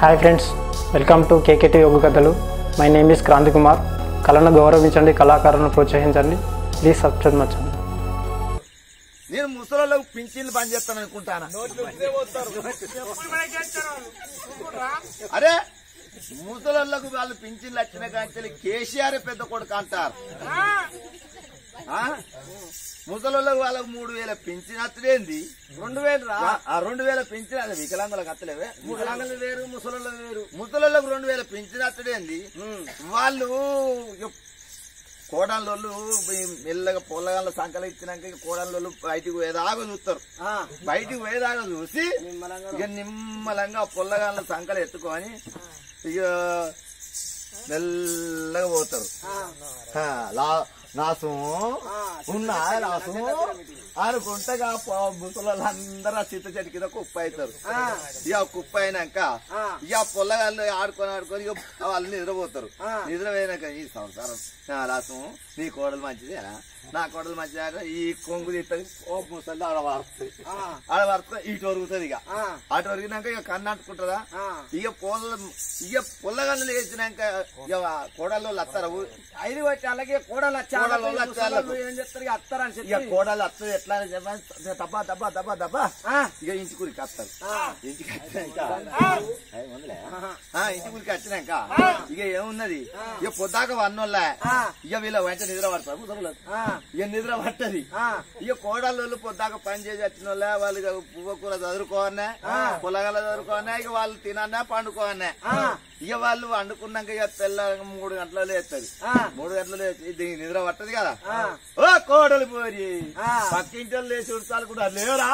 Hi friends welcome to KKT యోగ కథలు my name is Kranthi Kumar కళను గౌరవించండి కళాకారులను ప్రోత్సహించండి ప్లీజ్ సబ్స్క్రైబ్ మచ్చండి నేను ముసలోళ్ళకు పింఛన్లు బంద్ చేస్తాను అనుకుంటానా అరే ముసలోళ్ళకు వాళ్ళు పింఛన్లు వచ్చిన కానీ కేసీఆర్ పెద్ద కొడుకు అంటారు ఆ? ముసలోళ్ళకు వాళ్ళకు మూడు వేల పింఛన్ అత్తలేంది రెండు వేలు రా ఆ రెండు వేల పింఛన్ అది వికలాంగులకు అత్తలేవే ముసలాంగలు వేరు ముసలోళ్ళు వేరు ముసలోళ్ళకు రెండు వేల పింఛన్ అత్తలేంది వాళ్ళు ఇక కోడళ్ళు మెల్లగా పొల్లగాళ్ళ సంకలు ఇచ్చినాక ఇక కోడళ్ళు బయటికి పోయేదాకా చూస్తారు ఆ, బయటికి పోయేదాకా చూసి నిమ్మలంగా ఇక నిమ్మలంగా ఆ పొల్లగాళ్ళ సంకలు ఎత్తుకొని ఇక మెల్లగా పోతారు ఆ, హా, లా- నాసు ఆ, ఉన్నా నాసు అనుకుంటగా ముసలందరూ ఆ చిత్త చెట్టు కింద కుప్ప అవుతారు ఆ, ఇక కుప్ప అయినాక ఆ. ఇక పొల్లగాళ్ళు ఆడుకొని ఆడుకొని ఇక వాళ్ళు నిద్రపోతారు ఆ. నిద్రపోయినాక ఈ సంసారం నా రాసం నీ కోడలు మంచిదేనా నా కోడలు మంచిదా ఈ కొంగు తిట్టది ఓ ముసలి ఆడ వారుతుంది ఆ, ఆడ వారుతుంది ఇటు వరుగుతుంది ఇక ఆ, అటు వరిగినాక ఇక కన్ను అంటుకుంటుందా ఆ. ఇక పొల్ల ఇక పొల్లగన్నులు వేసినాక ఇక కోడళ్ళు వస్తారు ఐదు వచ్చి అలాగే కోడలు వచ్చి కోడలు వాళ్ళకి వచ్చి ముసలోళ్ళు వాళ్ళకు. ఏం చెప్తారు ఇక అత్తారని ఇక చెప్పి కోడలు వస్తుంది ఎట్లా అని చెప్పని దబ్బా దబ్బా దబ్బా దబ్బా ఆ, ఇక ఇంటి కూరికి వస్తారు ఆ. ఇంటికి వచ్చినాక అయ్ ఉందిలే. ఆహా. ఆ, ఇంటి కూరికి వచ్చినాక ఇక ఏమున్నది ఇక పొద్దాక వన్నోళ్ళ ఆ. ఇక వీళ్ళ వెంట నిద్ర పడతారు ముసలు ఆ, ఇక నిద్ర పట్టది ఆ, ఇక కోడళ్ళు పొద్దాక పని చేసి వచ్చిన వాళ్ళ వాళ్ళు ఇక పువ్వు కూర చదువుకోవన్నా పొలగల చదువుకోవన్నా ఇక వాళ్ళు తినన్నా పండుకోవన్నా ఆ. ఇక వాళ్ళు వండుకున్నాక ఇక తెల్ల మూడు గంటలు లేస్తుంది ఆ. మూడు గంటలు లేచి దీనికి నిద్ర పట్టదు కదా ఆ. ఓ కోడలు పోరి ఆ. పక్కింటి వాళ్ళు లేచి ఉడతాలు కూడా లేరా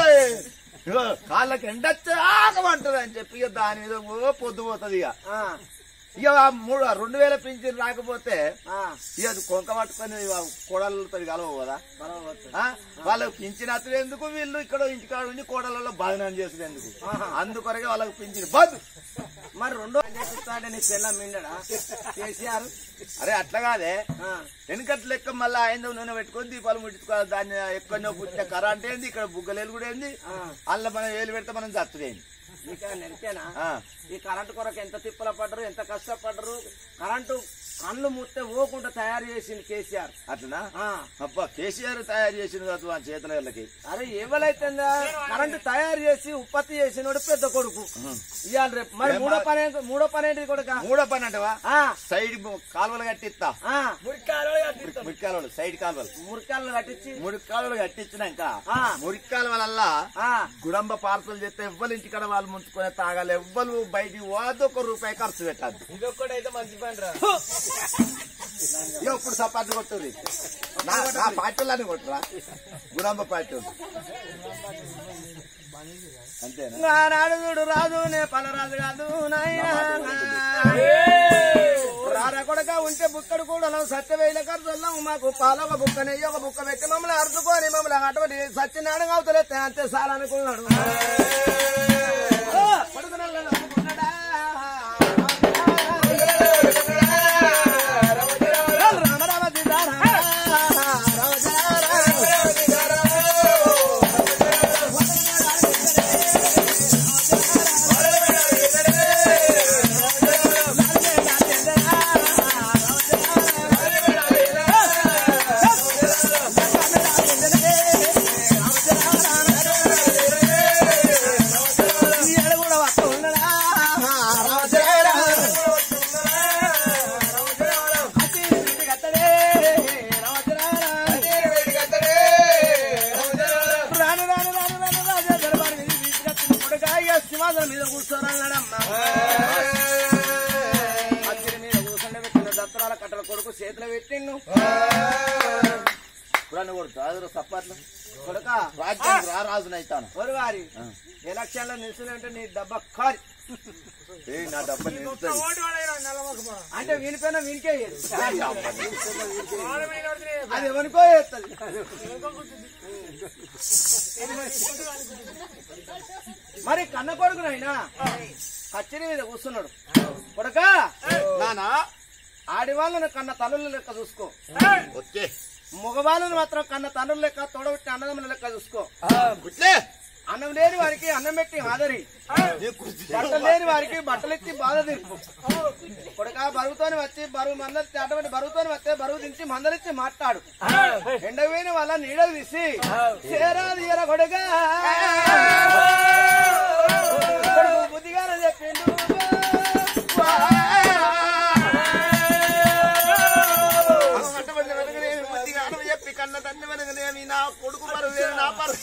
ఇగో కాళ్ళకి ఎండొచ్చే ఆగమంటది అని చెప్పి ఇక దాని మీద ఓ పొద్దు పోతుంది ఇక ఆ, ఇక ఆ మూడు రెండు వేల పింఛన్ రాకపోతే ఆ, ఇక అది కొంక పట్టుకొని కోడలతో కలవు కదా బలవచ్చు. ఆ? వాళ్ళకి పింఛన్ అతడు ఎందుకు వీళ్ళు ఇక్కడ ఇంటికాడ ఉండి కోడలలో బాధనం చేసుడు ఎందుకు అందుకొరకే వాళ్ళకి పింఛన్ బద్దు మరి రెండో ఏం చేపిస్తాడంటే నీ పిల్ల మిండడా కేసీఆర్ అరే అట్లా కాదే ఆ, వెనకట్ లెక్క మళ్ళీ ఐదు నూనె పెట్టుకొని దీపాలు ముట్టించుకోవాలి దాన్ని ఎక్కడో పుట్టిన కరెంట్ ఏంది ఇక్కడ బుగ్గలేలు కూడా ఏంది ఆ. అందులో మనం వేలు పెడితే మనం చచ్చుదేంది నీకేమైనా నెరికేనా ఆ. ఈ కరెంటు కొరకు ఎంత తిప్పల పడ్డరు ఎంత కష్టపడ్డరు కరెంటు కళ్ళు ముత్తే ఓకుండా తయారు చేసింది కేసీఆర్ అట్లనా ఆ, అబ్బా కేసీఆర్ తయారు చేసిన కాదు ఆ చేతుల వీళ్ళకి అరే ఎవరైతుందా కరెంటు తయారు చేసి ఉత్పత్తి చేసినోడు పెద్ద కొడుకు ఇవాళ రేపు మరి ఏం మూడో మరి? పని ఏంటి- మూడో పని ఏంటి కొడుక మూడో పని అంటవా ఆ, సైడ్ కాలువలు కట్టిస్తా ఆ, మురికి కాలువలు సైడ్ కాలువలు మురికాలను కట్టించి మురికి కాలువలు కట్టించినాక ఆ. మురికి కాలువలల్లా ఆ, గుడంబ పార్సల్ చేస్తే ఎవ్వరు ఇంటికాడ వాళ్ళు ముంచుకొని తాగాలి ఎవ్వరు బయటికి పోదు ఒక రూపాయి ఖర్చు పెట్టద్దు ఇదొక్కడైతే మంచి పని రా ఇక ఇప్పుడు సపాటు కొట్టుది నా నా పార్టీలని కొట్టురా గుడంబ పార్టీ వాళ్ళు. అంతేనా నాడు చూడు రాజు నే పలరాజు కాదు నాయనా రారా కొడక ఉంటే బుక్కడు కూడా సత్యవేల ఖర్చుల్లో మాకు పాలొక బుక్క నెయ్యి ఒక బుక్క పెట్టి మమ్మల్ని అరుచుకొని మమ్మల్ని అటువంటి సత్యనారాయణ అవుతలే అంతే సార్ అనుకున్నాడు ఓ, పడుకున్నాడు, నవ్వుకున్నాడా? రామ రామ సీతారామ, రామ సీతారామ. ఈ ఏడు కూడా వస్తూ ఉన్నడా? రామచంద్ర. అతి వీటి కత్తడే, రామచంద్ర. రాను రాను రాను రాను రాజా దర్బారు మీద వీటి కత్తిన కొడుకా, ఇక సింహాసనం మీద కూర్చోరన్నాడమ్మా అత్తిరి మీద కూర్చుండే పెట్టిన దత్తరాల కట్టల కొడుకు చేతిలో పెట్టిండు ఇప్పుడు కొడుతు అదే సపాట్లు కొడుక రాజ్యానికి రా రాజునైతాను ఒరు వారి ఎలక్షన్ లో నిల్చుందంటే నీ డబ్బా కారి ఏ నా డబ్బు నిలుస్తుంది అంటే వీనిపైన వీనికే ఇయ్యరు. అది ఎవరికో చేస్తుంది మరి కన్న కొడుకునైనా కచ్చిరి మీద కూర్చున్నాడు కొడుక నానా ఆడివాళ్ళను కన్న తల్లుల లెక్క చూసుకో వచ్చే మగవాళ్ళను మాత్రం కన్న తండ్రుల లెక్క తోడబుట్టిన అన్నదమ్ముల లెక్క చూసుకో గుట్లే అన్నం లేని వారికి అన్నం పెట్టి ఆదరి బట్టలు లేని వారికి బట్టలు ఇచ్చి బాధ తీర్పు కొడుక బరువుతోని వచ్చి బరువు మందలు అటువంటి బరువుతోని వస్తే బరువు దించి మందలిచ్చి మాట్లాడు ఎండపోయిన వాళ్ళ నీడలు తీసి చేరా తీయరా కొడుక కొడుకు బుద్ధిగానే చెప్పిండు అటువంటి వెనుకనే బుద్ధిగా అను చెప్పి కన్న తండ్రి వెనుకనేమి నా కొడుకు పరువు వేరు నా పరువు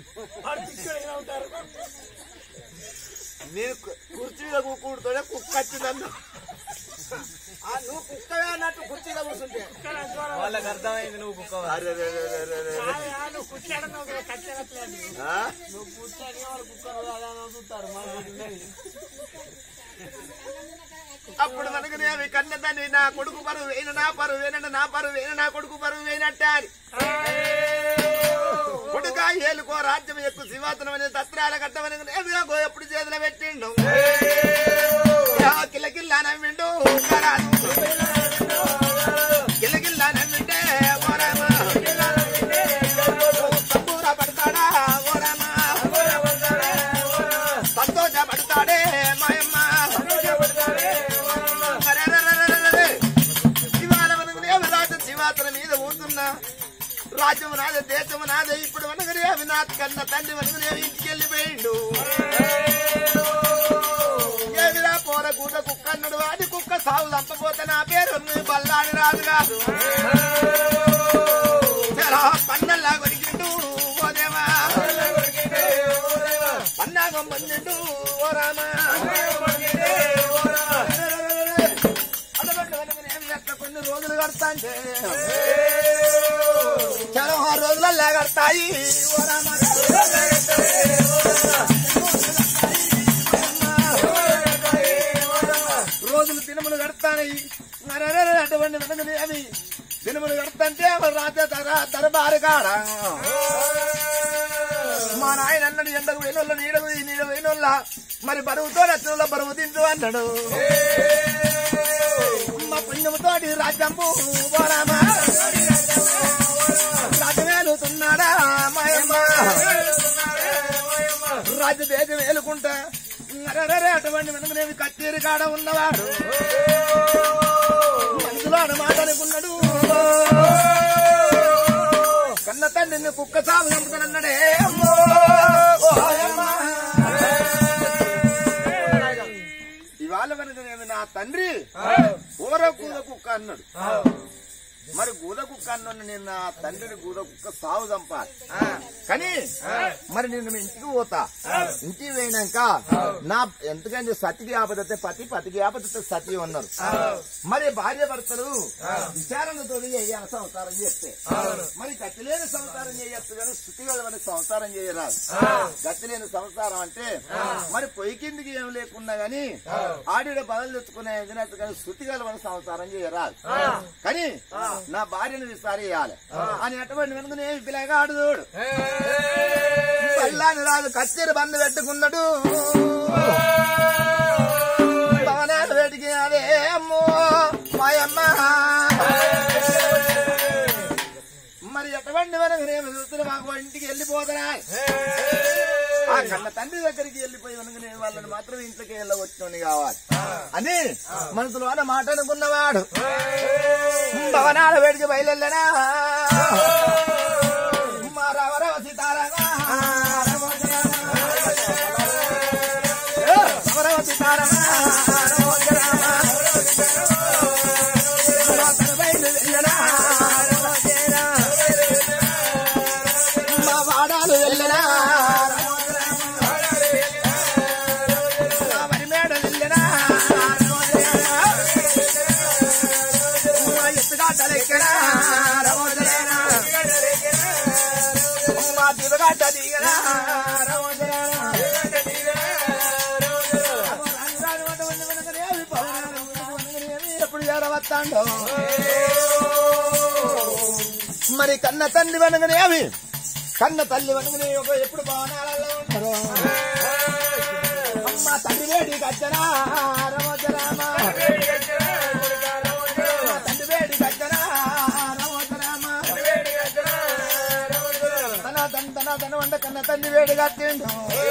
నేను కు- కుర్చీలో కూకుడుతోనే కుక్క వచ్చిందన్న ఆ, నువ్వు కుక్కవే అన్నట్టు కుర్చీలో కూర్చుంటే వాళ్ళకి అర్థమైంది నువ్వు కుక్క అరే, అరే, అరే, అరే, అరే, అరే. ఆ? అప్పుడు మనకు నేను కన్న తండ్రి నా కొడుకు పరువు వేయను నా పరువు వేనంటే నా పరువు వేయను నా కొడుకు పరువు వేయనట్టే అని కొడుక ఏలుకో రాజ్యం ఎక్కువ శివాతనం అనే తత్రాల కట్టమని నేరుగా గో ఎప్పుడు చేతులు పెట్టిండు యా కిలకిల్ల నవ్విండు కరాదు. కిలకిల్ల నవ్విండే ఓరమా. సంబూర పడతాడా ఓరమా. సంతోష పడతాడే మాయమ్మ అరెరెరెరెరెరె. ఇవాళ మనకు దేవరాజు శివాతన మీద ఊతున్నా రాజ్యం నాదే దేశం నాదే ఇప్పుడు మనకు అవి నా కన్న తండ్రి మనకు ఇంటికి వెళ్ళిపోయిండు ఏమిరా పోర కూట కుక్క అన్నాడు అది కుక్క సాగు లంపపోతే నా పేరు బల్లాని రాదు కాదు చాలా పన్నల్లా కొరికిండు ఓదేమా పన్నాగం పొందిండు ఓ రామా అటువంటి వెనుకనే ఏమి ఎట్లా కొన్ని రోజులు కడతాంటే చాలా ఆరు రోజులల్లా కడతాయి ఓ రామా రోజులు దినములు గడతాయి అటువంటి వెనుకనే అవి దినములు గడతంటే రాజ దర దరబారు కాడ మా నాయన అన్నాడు ఎండకు వేణోళ్ళ నీడకు ఈ నీడ వేణోళ్ళ మరి బరువుతో నచ్చిన బరువు తింటూ అన్నాడు మా పుణ్యముతో రాజ్యంబు పోరామా రాజమేలుతున్నాడా మాయమ్మ రాజు దేశం వేలుకుంటా అరెరెరె అటువంటి వెనుకనేవి కచ్చేరి కాడ ఉన్నవాడు మనసులో మాట అనుకున్నాడు కన్న తండ్రిని కుక్క సాగు చంపుతానన్నాడే అమ్మో ఓ ఆయమ్మ. ఇవాళ వెనుకనేమి నా తండ్రి ఊర కూద కుక్క అన్నాడు మరి గూద కుక్క అన్నాను నేను నా తండ్రిని గూద కుక్క సాగు చంపాలి కానీ మరి నేను మీ ఇంటికి పోతా ఇంటికి పోయినాక నా ఎందుకంటే సతికి ఆపదతే పతి పతికి ఆపదతే సతి అన్నారు మరి భార్య భర్తలు విచారణతో చేయాలి సంసారం చేస్తే మరి గతిలేని సంసారం చేయొచ్చు కానీ స్థుతి మనకి సంసారం చేయరాదు గతిలేని సంసారం అంటే మరి పొయ్యి కిందికి ఏం లేకున్నా గాని ఆడిడ బదులు తెచ్చుకునే ఎదినట్టు కానీ శృతి మన సంసారం చేయరాదు కానీ నా భార్యను విసారి చేయాలి అని అటువంటి వెనుకనే పిల్లగా ఆడుదోడు పల్లాని రాజు కచ్చేరి బంధు పెట్టుకున్నాడు భవనాలు వేటికి అదే అమ్మో మాయమ్మ మరి ఎటువంటి వెనకనేమి చూస్తున్న మాకు ఇంటికి వెళ్ళిపోతారా ఆ కన్న తండ్రి దగ్గరికి వెళ్ళిపోయి వెనుకనే వాళ్ళని మాత్రం ఇంట్లోకి వెళ్ళవచ్చుని కావాలి అని మనసులో అన్న మాట అనుకున్నవాడు భవనాల వేడికి బయలుదేరా మా రవరవ సీతారామా రవరవ సీతారామా మా వాడాలు వెళ్ళరా మా మరిమేడలు వెళ్ళరా మా ఎత్తుగాటలెక్కరా మా తిరుగాట దిగరా ఎప్పుడు ఏడవస్తాండో మరి కన్న తండ్రి వెనకనే అవి కన్న తల్లి వెనకనే ఒక ఎప్పుడు భవనాలలో ఉంటారు అమ్మ తండ్రి వేడి గచ్చనా రమోజరామ తండ్రి వేడి గచ్చనా రమోజరామ తన తన తన తన వంట కన్న తండ్రి ఎడగట్టిండు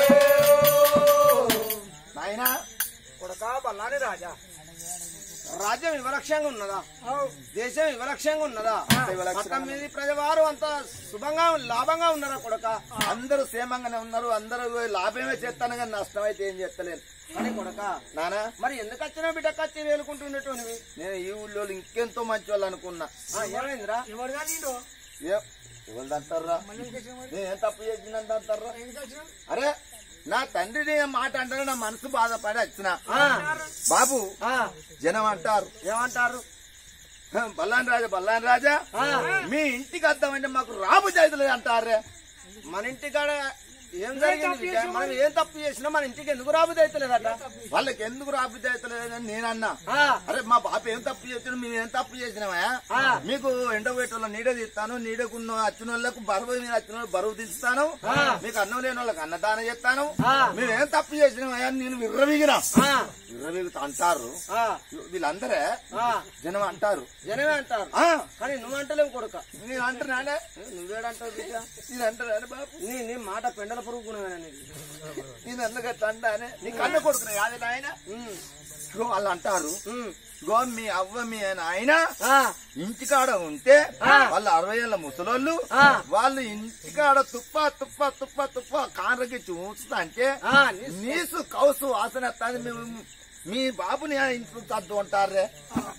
నాయనా కొడక బల్లాని రాజా రాజ్యం వివలక్షంగా ఉన్నదా దేశం వివలక్షంగా ఉన్నదా పట్టం మీది ప్రజవారు అంత శుభంగా లాభంగా ఉన్నారా కొడక అందరూ క్షేమంగానే ఉన్నారు అందరూ లాభమే చేస్తాను కానీ నష్టం అయితే ఏం చేస్తలేను అని కొడక నానా మరి ఎందుకు వచ్చినా బిడ్డకు వచ్చి వేలుకుంటుండేటోనివి నేను ఈ ఊళ్ళో ఇంకెంతో మంచి వాళ్ళు అనుకున్నా ఆ, ఏమైందిరా ఏ- ఎవరు అంటారా నేను తప్పు చేసినంత అంటారా అరే నా తండ్రిని ఏం మాట అంటే నా మనసు బాధపడి వచ్చిన బాబు ఆ, జనం అంటారు ఏమంటారు "హ, బల్లాన్ రాజా బల్లాన్ రాజా మీ ఇంటికి వద్దామంటే మాకు రాబు చేతులు అంటారే మన ఇంటికాడ ఏం జరిగింది బిడ్డ? మనం ఏం తప్పు చేసినా మన ఇంటికి ఎందుకు రాబుది అవుతలేదట వాళ్ళకి ఎందుకు రాబు చేతలేదని నేను అన్నా ఆ, అరే మా బాప ఏం తప్పు చేస్తున్నాడు మేము ఏం తప్పు చేసినామా ఆ. మీకు ఎండ పెట్టోళ్ళ నీడ తీస్తాను నీడకున్న వచ్చిన వాళ్ళకు బరువు మీద వచ్చిన వాళ్ళకి బరువు తీస్తాను మీకు అన్నం లేని వాళ్ళకి అన్నదానం చేస్తాను ఆ. మేము ఏం తప్పు చేసినామా అని నేను విర్రవీగినా ఆ, విర్రవీగుతా అంటారు ఆ, వీళ్ళందరే ఆ. జనం అంటారు జనమే అంటారు ఆ కానీ నువ్వు అంటలేవు కొడుక నేను అంటున్నానే నువ్వేడంటావు బిడ్డ నేను అంటున్నాను బాబు నీ నీ మాట పెండల పురుగుకున్నాను నీకు నేను ఎందుకు అంటానే నీ కన్న కొడుకునే కాదు ఆయన ఉమ్, వాళ్ళు అంటారు ఉమ్, గో మీ అవ్వ మీ ఆయన ఆ, ఇంటికాడ ఉంటే వాళ్ళు అరవై ఏళ్ళ ముసలోళ్ళు ఆ. వాళ్ళు ఇంటికాడ తుప్ప తుప్ప తుప్ప తుప్ప కాండ్రకి చూస్తా అంటే ఆ, నీ- నీసు కౌసు వాసన వస్తాది మేము మీ బాబుని ఇంట్లో తద్దు అంటారే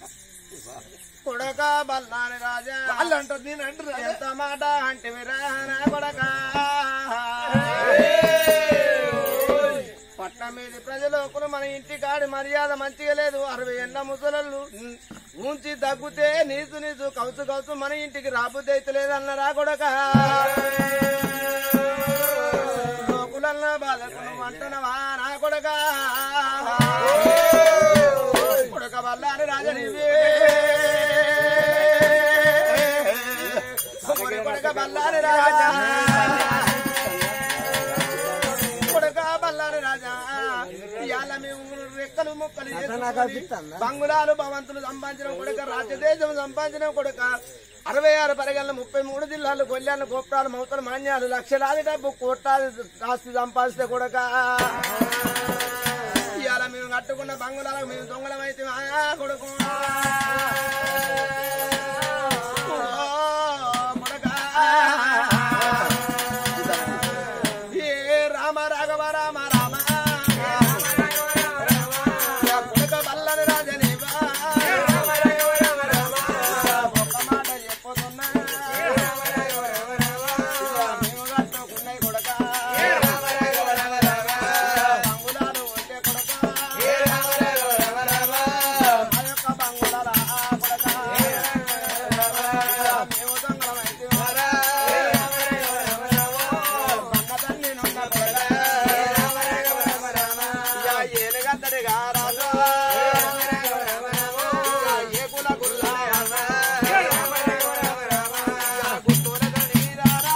కొడక బల్లాని రాజా వాళ్ళు అంటారు నేను అంటారు ఎంత మాట అంటే విరానా కొడక పట్నం మీద ప్రజలు మన ఇంటి కాడి మర్యాద మంచిగా లేదు అరవై ఎండ ముసలళ్ళు ఉంచి దగ్గుతే నీసు నీసు కౌసు కౌసు మన ఇంటికి రాబుద్ది అయితే లేదన్నరా కొడక లోకులన్న బాధకులు అంటున్నవా నా కొడక కొడక బల్లాని రాజనివే కొరి కొడక బల్లాని రాజా కొడక బల్లాని రాజా ఇవాళ మేము రెక్కలు ముక్కలు చేసుకొని బంగుళాలు భవంతులు సంపాదించిన కొడక రాజ్యదేశం సంపాదించిన కొడక అరవై ఆరు పరిగణల ముప్పై మూడు జిల్లాలు కొల్యాలు గోపురాలు మౌతలు మాన్యాలు లక్షలాది డబ్బు కోట్లాది ఆస్తి సంపాదిస్తే కొడక ఇవాళ మేము కట్టుకున్న బంగుళాలకు మేము దొంగలమైతే ఆ కొడుకు ఏ రామ రాఘవ రామ రామ కొడుక బల్లని రాజనేవా ఒక్క మాట చెప్పుతున్నా మేము కట్టుకున్నాయి కొడక బంగుళాలు ఉంటే కొడక ఆ యొక్క బంగుళాల కొడక మేము దొంగలమైతే బంగదాన్ని నొక్క కొడక ఏనుగంతటిగా రాజు ఏ కుల గుల్లా గుంటూర గణీరారా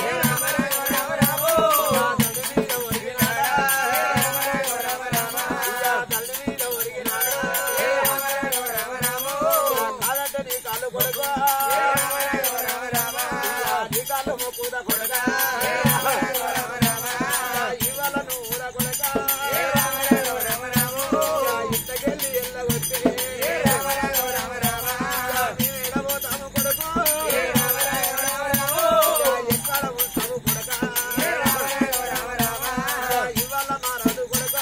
ఇవాళ మారదు కొడక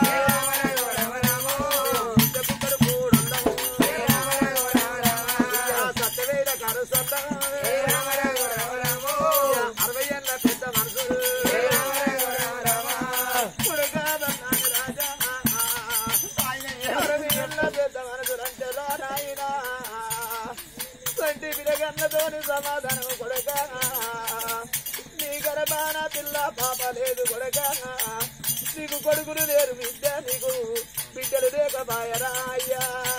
సత్యవేద కరసండ అరవై ఏళ్ళ పెద్ద మనసులు కొడుకాదన్నాడు రాజా ఆయన అరవై ఏళ్ళ పెద్ద మనసులు అంటే రా నాయనా కంటి విరగన్నతోని సమాధానం కొడక నీ గర్భాన పిల్ల పాప లేదు కొడక నీకు కొడుకులు లేరు బిడ్డ నీకు బిడ్డలు లేకపాయరా అయ్యా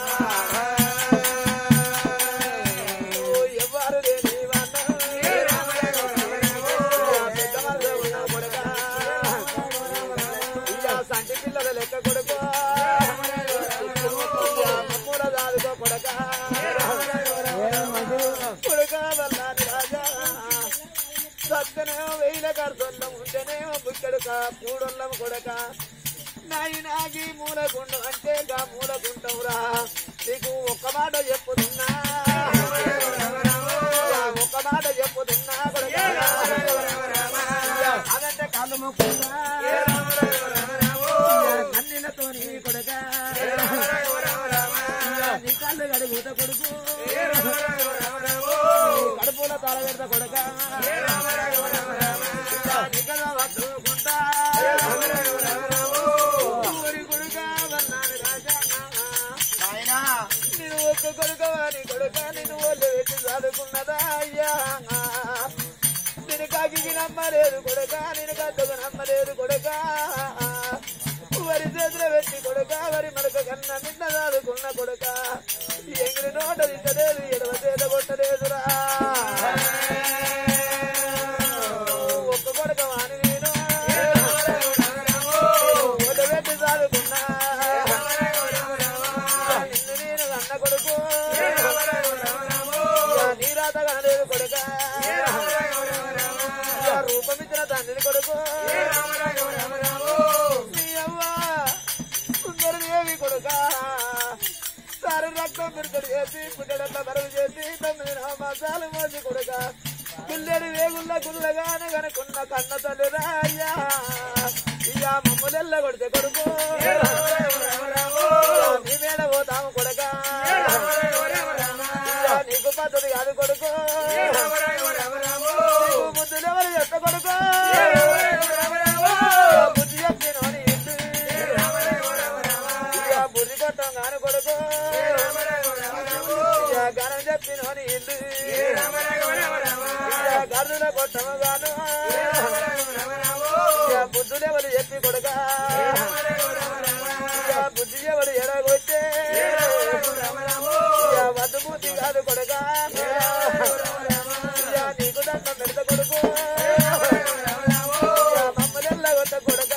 ఓ ఎవ్వరు లేని వాన్న. పెద్ద మనసు ఉన్న కొడక. ఇయ్యా సంటి పిల్లల లెక్క కొడుకో మమ్మూల దాదుకో కొడక కొడుక వల్లాని రాజా సత్తనే వెయిల కడుతుండం ఉంటేనే కొడక నాయనాగి మూలగుండు అంటే గా మూలగుండవురా నీకు ఒక్క మాట చెప్పుతున్నా ఒక్క మాట చెప్పుతున్నా కొడక అదంటే కాళ్ళు మొక్కుతా కన్నీళ్ళతో నీ కొడక నీ కళ్ళు గడుగుత కొడుకు కడుపుల తాళ పెడత కొడక నీ కదా పట్టుకుంటా ఊరి కొడుక వన్నాను రాజా నాయనా నేను ఒక్క కొడుకవా నీ కొడుక నేను ఒళ్ళు పెట్టి చదువుకున్నదా అయ్యా నేను కాకి నమ్మలేదు కొడుక నేను గద్దకు నమ్మలేదు కొడుక వరి చేతిలో పెట్టి కొడుక వరి మరొక కన్న నిన్న చదువుకున్న కొడుక ఎంగిరి నోట తిట్టలేదు ఎడవ చేత కొట్టలేదురా ఒక్క కొడుక వాని నేను ఒళ్ళు పెట్టి చదువుకున్నా నిన్ను నేను అన్న కొడుకు నీ రాత కాలేదు కొడుక రూపమిచ్చిన తండ్రి కొడుకు నీ అవ్వ సుందరదేవి కొడుక సారి రక్తం పిరుకడు చేసి పుట్టడంలో బరువు చేసి తొమ్మిది మాసాలు మోసి కొడుక పిల్లడి వేగుల్ల గుల్లగానే కనుకున్న కన్న తల్లి రాయ్యా ఇక మమ్మల్ని కొడితే కొడుకు నీ మీద పోతాము కొడుక ఇక నీకు పద్ధతి కాదు కొడుకు నీకు బుద్ధులు ఎవరు చెత్త కొడుకు బుద్ధి చెప్పిన ఇక బుద్ధి కొట్టం కాను కొడుకు ఇక గణం చెప్పిన ఇల్లు ఇక గర్దుల కొట్టము గాను ఇక బుద్ధులు ఎవరు చెప్పి కొడుక ఇక బుద్ధి ఎవరు ఎడగొట్టే ఇక వద్దు బుద్ధి కాదు కొడుక ఇక నీకు దండం పెడత కొడుకు ఇక మమ్మల్ని కొట్ట కొడుక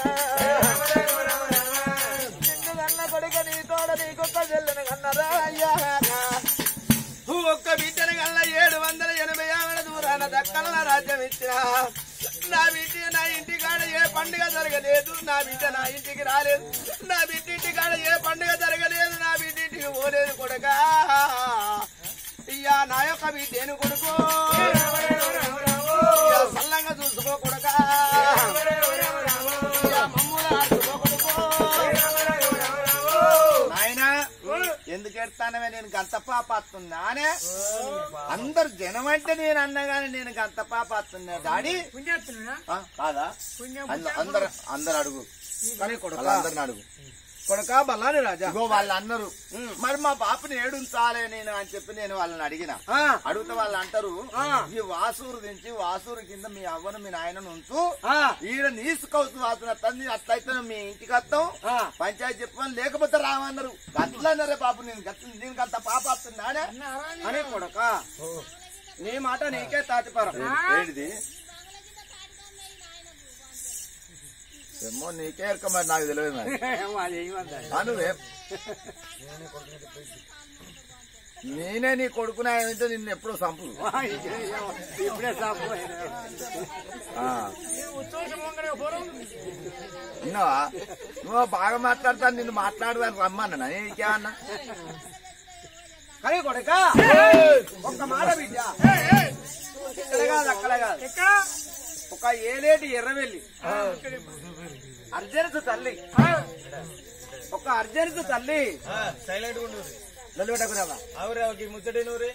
నిన్ను కన్న కొడుక నీ తోడ నీకొక్క చెల్లెను కన్నరా అయ్యా ఒక్క బిడ్డను కల్ల ఏడు వందల ఎనభై ఆవిడ దూరాన దక్కల నా రాజ్యం ఇచ్చిన నా బిడ్డ నా ఇంటి కాడ ఏ పండుగ జరగలేదు నా బిడ్డ నా ఇంటికి రాలేదు నా బిడ్డ ఇంటి కాడ ఏ పండుగ జరగలేదు నా బిడ్డ ఇంటికి పోలేదు కొడుక ఇయ్యా నా యొక్క బిడ్డేను కొడుకు ఇయ్యా సల్లంగా చూసుకో కొడుక ఇయ్యా మమ్ముల ఆడుకో కొడుకు నాయనా ఎందుకు ఎడతానవే నేను గంత పాపాతున్నానే అందరు జనం అంటే నేను అన్నగానే నేను గంత పాపాతున్నా డాడీ ఆ, కాదా అంద- అందరు అందరు అడుగు కానీ కొడుక అందరిని అడుగు కొడుక బల్లాని రాజా ఇగో వాళ్ళు అన్నారు మరి మా బాపుని ఏడుంచాలే నేను అని చెప్పి నేను వాళ్ళని అడిగిన ఆ, అడిగితే వాళ్ళు అంటారు ఆ. ఈ వాసూరు దించి వాసూరు కింద మీ అవ్వను మీ నాయనను ఉంచు ఆ, ఈడ నీసుకోవచ్చు వాసన తంది అట్లయితే మీ ఇంటికి వస్తాం ఆ. పంచాయతీ చెప్పమని లేకపోతే రామన్నారు అట్లా అన్నారే బాబు నేను గట్ల దీనికి అంత పాప వస్తున్నానే అని కొడుక నీ మాట నీకే తాతిపరం ఏంటిది ఏమో నీకే ఎరక మరి నాకు తెలియదు మరి ఆ, నువ్వే నేనే నీ కొడుకునే అంటే నిన్ను ఎప్పుడో సంపు ఇప్పుడే సాపు ఆ. విన్నావా నువ్వు బాగా మాట్లాడతాను నిన్ను మాట్లాడదాన్ని రమ్మన్నా నీకేమన్నా కానీ కొడుక ఒక్క మాట బిడ్డ ఇక్కడ కాదు అక్కడ కాదు ఒక ఏలేటి ఎర్రవెల్లి అర్జెన్స్ తల్లి ఒక అర్జెన్స్ తల్లి సైలెంట్ ఉండు నిలబెట్టకురావా అవురా ఒక ముచ్చటి నూరి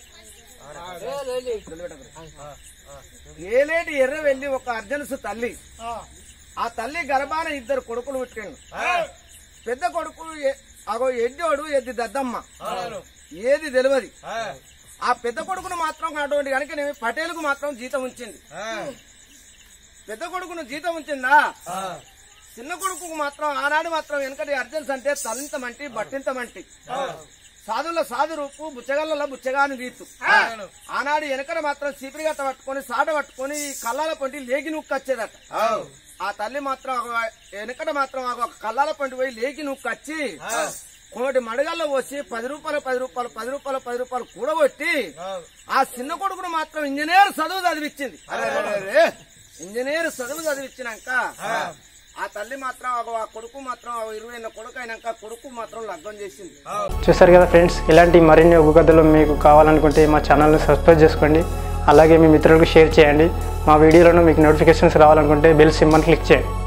ఏలేటి ఎర్రవెల్లి ఒక అర్జెన్స్ తల్లి ఆ తల్లి గర్భాన ఇద్దరు కొడుకులు పుట్టాను పెద్ద కొడుకు ఎ- అగో ఎడ్డోడు ఎద్ది దద్దమ్మ ఏది తెలియదు ఆ పెద్ద కొడుకును మాత్రం అటువంటి కనుక నేను పటేలుకు మాత్రం జీతం ఉంచింది పెద్ద కొడుకును జీతం ఉంచిందా చిన్న కొడుకు మాత్రం ఆనాడు మాత్రం వెనకటి అర్జెన్స్ అంటే తలింతమంటి బట్టింతమంటి సాధుల సాధు రూపు బుచ్చగల్ల బుచ్చగాని తీర్చు ఆనాడు వెనకడ మాత్రం చీపిరి గట్ట పట్టుకొని సాట పట్టుకొని ఈ కళ్ళాల పంటి లేగి నూక్కొచ్చేదట ఆ తల్లి మాత్రం ఒక- వెనకడ మాత్రం ఒక కళ్ళాల పంటి పోయి లేగి నూక్కొచ్చి కోటి మడగల్లో వచ్చి పది రూపాయలు పది రూపాయలు పది రూపాయలు పది రూపాయలు కూడబెట్టి ఆ చిన్న కొడుకును మాత్రం ఇంజనీర్ చదువు చదివిచ్చింది ఇంజనీర్ చదువు చదివిచ్చినాక ఆ తల్లి మాత్రం ఆ- ఆ కొడుకు మాత్రం ఆ ఇరవై ఏళ్ళ కొడుకు అయినాక కొడుకు మాత్రం లగ్గం చేసింది చూసారు కదా ఫ్రెండ్స్ ఇలాంటి మరిన్ని ఒగ్గు కథలు మీకు కావాలనుకుంటే మా ఛానల్ని సబ్స్క్రైబ్ చేసుకోండి అలాగే మీ మిత్రులకు షేర్ చేయండి మా వీడియోలను మీకు నోటిఫికేషన్స్ రావాలనుకుంటే బెల్ సింబల్ క్లిక్ చేయండి